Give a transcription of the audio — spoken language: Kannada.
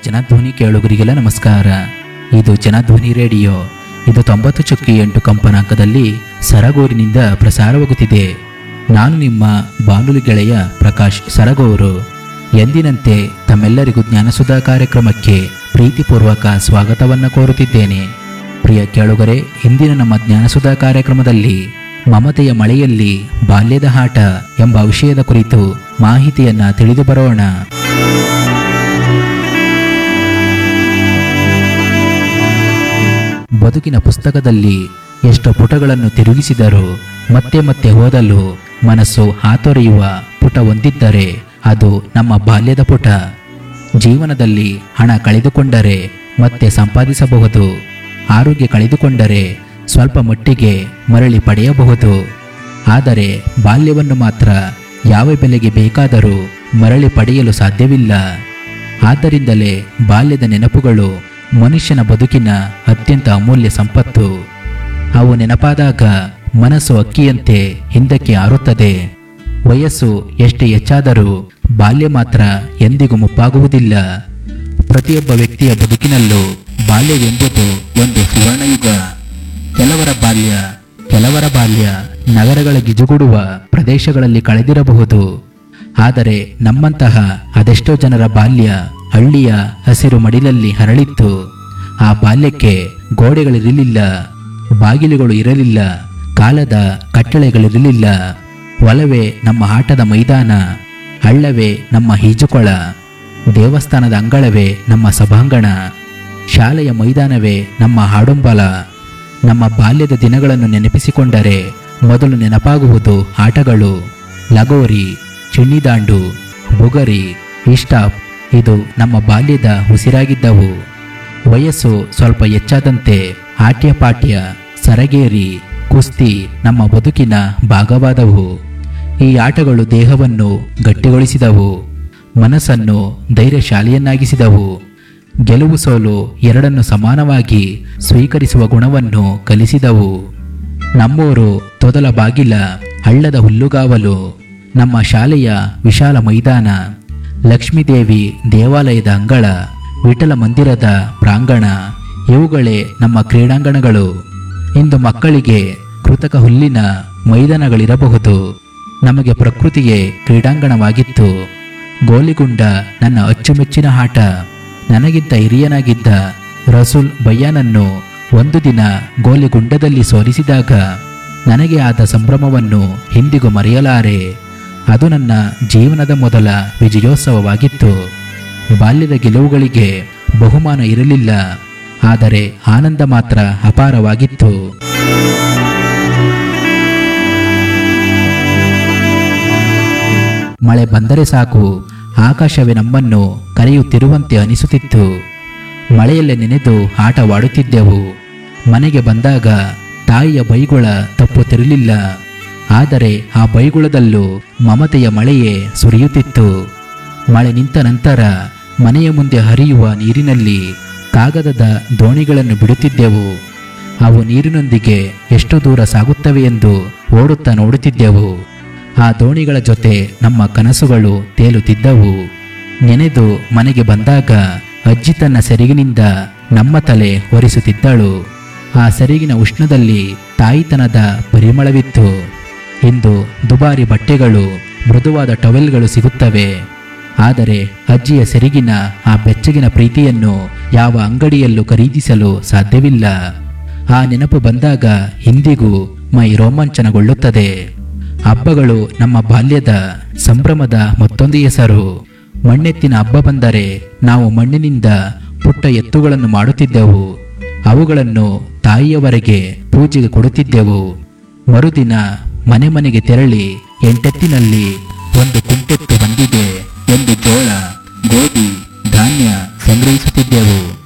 ಜನಧ್ವನಿ ಕೇಳುಗರಿಗೆಲ್ಲ ನಮಸ್ಕಾರ ಇದು ಜನಧ್ವನಿ ರೇಡಿಯೋ ಇದು ತೊಂಬತ್ತು ಚುಕ್ಕಿ ಎಂಟು ಕಂಪನಾಂಕದಲ್ಲಿ ಸರಗೂರಿನಿಂದ ಪ್ರಸಾರವಾಗುತ್ತಿದೆ ನಾನು ನಿಮ್ಮ ಬಾನುಲಿ ಗೆಳೆಯ ಪ್ರಕಾಶ್ ಸರಗೂರು ಎಂದಿನಂತೆ ತಮ್ಮೆಲ್ಲರಿಗೂ ಜ್ಞಾನಸುಧಾ ಕಾರ್ಯಕ್ರಮಕ್ಕೆ ಪ್ರೀತಿಪೂರ್ವಕ ಸ್ವಾಗತವನ್ನು ಕೋರುತ್ತಿದ್ದೇನೆ ಪ್ರಿಯ ಕೇಳುಗರೆ ಇಂದಿನ ನಮ್ಮ ಜ್ಞಾನಸುಧಾ ಕಾರ್ಯಕ್ರಮದಲ್ಲಿ ಮಮತೆಯ ಮಳೆಯಲ್ಲಿ ಬಾಲ್ಯದ ಆಟ ಎಂಬ ವಿಷಯದ ಕುರಿತು ಮಾಹಿತಿಯನ್ನ ತಿಳಿದು ಬರೋಣ ಬದುಕಿನ ಪುಸ್ತಕದಲ್ಲಿ ಎಷ್ಟು ಪುಟಗಳನ್ನು ತಿರುಗಿಸಿದರೂ ಮತ್ತೆ ಮತ್ತೆ ಓದಲು ಮನಸ್ಸು ಹಾತೊರೆಯುವ ಪುಟ ಹೊಂದಿದ್ದರೆ ಅದು ನಮ್ಮ ಬಾಲ್ಯದ ಪುಟ ಜೀವನದಲ್ಲಿ ಹಣ ಕಳೆದುಕೊಂಡರೆ ಮತ್ತೆ ಸಂಪಾದಿಸಬಹುದು ಆರೋಗ್ಯ ಕಳೆದುಕೊಂಡರೆ ಸ್ವಲ್ಪ ಮಟ್ಟಿಗೆ ಮರಳಿ ಪಡೆಯಬಹುದು ಆದರೆ ಬಾಲ್ಯವನ್ನು ಮಾತ್ರ ಯಾವ ಬೆಲೆಗೆ ಬೇಕಾದರೂ ಮರಳಿ ಪಡೆಯಲು ಸಾಧ್ಯವಿಲ್ಲ ಆದ್ದರಿಂದಲೇ ಬಾಲ್ಯದ ನೆನಪುಗಳು ಮನುಷ್ಯನ ಬದುಕಿನ ಅತ್ಯಂತ ಅಮೂಲ್ಯ ಸಂಪತ್ತು ಅವು ನೆನಪಾದಾಗ ಮನಸ್ಸು ಅಕ್ಕಿಯಂತೆ ಹಿಂದಕ್ಕೆ ಹಾರುತ್ತದೆ ವಯಸ್ಸು ಎಷ್ಟೇ ಹೆಚ್ಚಾದರೂ ಬಾಲ್ಯ ಮಾತ್ರ ಎಂದಿಗೂ ಮುಪ್ಪಾಗುವುದಿಲ್ಲ ಪ್ರತಿಯೊಬ್ಬ ವ್ಯಕ್ತಿಯ ಬದುಕಿನಲ್ಲೂ ಬಾಲ್ಯವೆಂಬುದು ಒಂದು ಸುವರ್ಣಯುಗ ಕೆಲವರ ಬಾಲ್ಯ ಕೆಲವರ ಬಾಲ್ಯ ನಗರಗಳ ಗಿಜುಗುಡುವ ಪ್ರದೇಶಗಳಲ್ಲಿ ಕಳೆದಿರಬಹುದು ಆದರೆ ನಮ್ಮಂತಹ ಅದೆಷ್ಟೋ ಜನರ ಬಾಲ್ಯ ಹಳ್ಳಿಯ ಹಸಿರು ಮಡಿಲಲ್ಲಿ ಹರಳಿತ್ತು ಆ ಬಾಲ್ಯಕ್ಕೆ ಗೋಡೆಗಳಿರಲಿಲ್ಲ ಬಾಗಿಲುಗಳು ಇರಲಿಲ್ಲ ಕಾಲದ ಕಟ್ಟಳೆಗಳಿರಲಿಲ್ಲ ಒಲವೇ ನಮ್ಮ ಆಟದ ಮೈದಾನ ಹಳ್ಳವೇ ನಮ್ಮ ಈಜುಕೊಳ ದೇವಸ್ಥಾನದ ಅಂಗಳವೇ ನಮ್ಮ ಸಭಾಂಗಣ ಶಾಲೆಯ ಮೈದಾನವೇ ನಮ್ಮ ಹಾಡೊಂಬಲ ನಮ್ಮ ಬಾಲ್ಯದ ದಿನಗಳನ್ನು ನೆನಪಿಸಿಕೊಂಡರೆ ಮೊದಲು ನೆನಪಾಗುವುದು ಆಟಗಳು ಲಗೋರಿ ಚಿನ್ನಿದಾಂಡು ಬುಗರಿ ಇಷ್ಟಾಪ್ ಇದು ನಮ್ಮ ಬಾಲ್ಯದ ಉಸಿರಾಗಿದ್ದವು ವಯಸ್ಸು ಸ್ವಲ್ಪ ಹೆಚ್ಚಾದಂತೆ ಆಟ್ಯಪಾಟ್ಯ ಸರಗೇರಿ ಕುಸ್ತಿ ನಮ್ಮ ಬದುಕಿನ ಭಾಗವಾದವು ಈ ಆಟಗಳು ದೇಹವನ್ನು ಗಟ್ಟಿಗೊಳಿಸಿದವು ಮನಸ್ಸನ್ನು ಧೈರ್ಯಶಾಲಿಯನ್ನಾಗಿಸಿದವು ಗೆಲುವು ಸೋಲು ಎರಡನ್ನು ಸಮಾನವಾಗಿ ಸ್ವೀಕರಿಸುವ ಗುಣವನ್ನು ಕಲಿಸಿದವು ನಮ್ಮೂರು ತೊದಲ ಬಾಗಿಲ ಹಳ್ಳದ ಹುಲ್ಲುಗಾವಲು ನಮ್ಮ ಶಾಲೆಯ ವಿಶಾಲ ಮೈದಾನ ಲಕ್ಷ್ಮೀದೇವಿ ದೇವಾಲಯದ ಅಂಗಳ ವಿಠಲ ಮಂದಿರದ ಪ್ರಾಂಗಣ ಇವುಗಳೇ ನಮ್ಮ ಕ್ರೀಡಾಂಗಣಗಳು ಇಂದು ಮಕ್ಕಳಿಗೆ ಕೃತಕ ಹುಲ್ಲಿನ ಮೈದಾನಗಳಿರಬಹುದು ನಮಗೆ ಪ್ರಕೃತಿಗೆ ಕ್ರೀಡಾಂಗಣವಾಗಿತ್ತು ಗೋಲಿಗುಂಡ ನನ್ನ ಅಚ್ಚುಮೆಚ್ಚಿನ ಆಟ ನನಗಿಂತ ಹಿರಿಯನಾಗಿದ್ದ ರಸೂಲ್ ಬಯ್ಯಾನನ್ನು ಒಂದು ದಿನ ಗೋಲಿಗುಂಡದಲ್ಲಿ ಸೋಲಿಸಿದಾಗ ನನಗೆ ಆದ ಸಂಭ್ರಮವನ್ನು ಹಿಂದಿಗೂ ಮರೆಯಲಾರೆ ಅದು ನನ್ನ ಜೀವನದ ಮೊದಲ ವಿಜಯೋತ್ಸವವಾಗಿತ್ತು ಬಾಲ್ಯದ ಗೆಲುವುಗಳಿಗೆ ಬಹುಮಾನ ಇರಲಿಲ್ಲ ಆದರೆ ಆನಂದ ಮಾತ್ರ ಅಪಾರವಾಗಿತ್ತು ಮಳೆ ಬಂದರೆ ಸಾಕು ಆಕಾಶವೇ ನಮ್ಮನ್ನು ಕರೆಯುತ್ತಿರುವಂತೆ ಅನಿಸುತ್ತಿತ್ತು ಮಳೆಯಲ್ಲೇ ನೆನೆದು ಆಟವಾಡುತ್ತಿದ್ದೆವು ಮನೆಗೆ ಬಂದಾಗ ತಾಯಿಯ ಬೈಗುಳ ತಪ್ಪುತ್ತಿರಲಿಲ್ಲ ಆದರೆ ಆ ಬೈಗುಳದಲ್ಲೂ ಮಮತೆಯ ಮಳೆಯೇ ಸುರಿಯುತ್ತಿತ್ತು ಮಳೆ ನಿಂತ ನಂತರ ಮನೆಯ ಮುಂದೆ ಹರಿಯುವ ನೀರಿನಲ್ಲಿ ಕಾಗದದ ದೋಣಿಗಳನ್ನು ಬಿಡುತ್ತಿದ್ದೆವು ಅವು ನೀರಿನೊಂದಿಗೆ ಎಷ್ಟು ದೂರ ಸಾಗುತ್ತವೆ ಎಂದು ಓಡುತ್ತಾ ನೋಡುತ್ತಿದ್ದೆವು ಆ ದೋಣಿಗಳ ಜೊತೆ ನಮ್ಮ ಕನಸುಗಳು ತೇಲುತ್ತಿದ್ದವು ನೆನೆದು ಮನೆಗೆ ಬಂದಾಗ ಅಜ್ಜಿ ತನ್ನ ಸೆರಗಿನಿಂದ ನಮ್ಮ ತಲೆ ಒರೆಸುತ್ತಿದ್ದಳು ಆ ಸೆರಗಿನ ಉಷ್ಣದಲ್ಲಿ ತಾಯಿತನದ ಪರಿಮಳವಿತ್ತು ಇಂದು ದುಬಾರಿ ಬಟ್ಟೆಗಳು ಮೃದುವಾದ ಟವೆಲ್ಗಳು ಸಿಗುತ್ತವೆ ಆದರೆ ಅಜ್ಜಿಯ ಸೆರಗಿನ ಆ ಬೆಚ್ಚಗಿನ ಪ್ರೀತಿಯನ್ನು ಯಾವ ಅಂಗಡಿಯಲ್ಲೂ ಖರೀದಿಸಲು ಸಾಧ್ಯವಿಲ್ಲ ಆ ನೆನಪು ಬಂದಾಗ ಇಂದಿಗೂ ಮೈ ರೋಮಾಂಚನಗೊಳ್ಳುತ್ತದೆ ಹಬ್ಬಗಳು ನಮ್ಮ ಬಾಲ್ಯದ ಸಂಭ್ರಮದ ಮತ್ತೊಂದು ಹೆಸರು ಮಣ್ಣೆತ್ತಿನ ಹಬ್ಬ ಬಂದರೆ ನಾವು ಮಣ್ಣಿನಿಂದ ಪುಟ್ಟ ಎತ್ತುಗಳನ್ನು ಮಾಡುತ್ತಿದ್ದೆವು ಅವುಗಳನ್ನು ತಾಯಿಯವರೆಗೆ ಪೂಜೆಗೆ ಕೊಡುತ್ತಿದ್ದೆವು ಮರುದಿನ ಮನೆ ಮನೆಗೆ ತೆರಳಿ ಎಂಟೆತ್ತಿನಲ್ಲಿ ಒಂದು ಕುಂಟೆತ್ತು ಬಂದಿದೆ ಎಂದು ಜೋಳ ಗೋಧಿ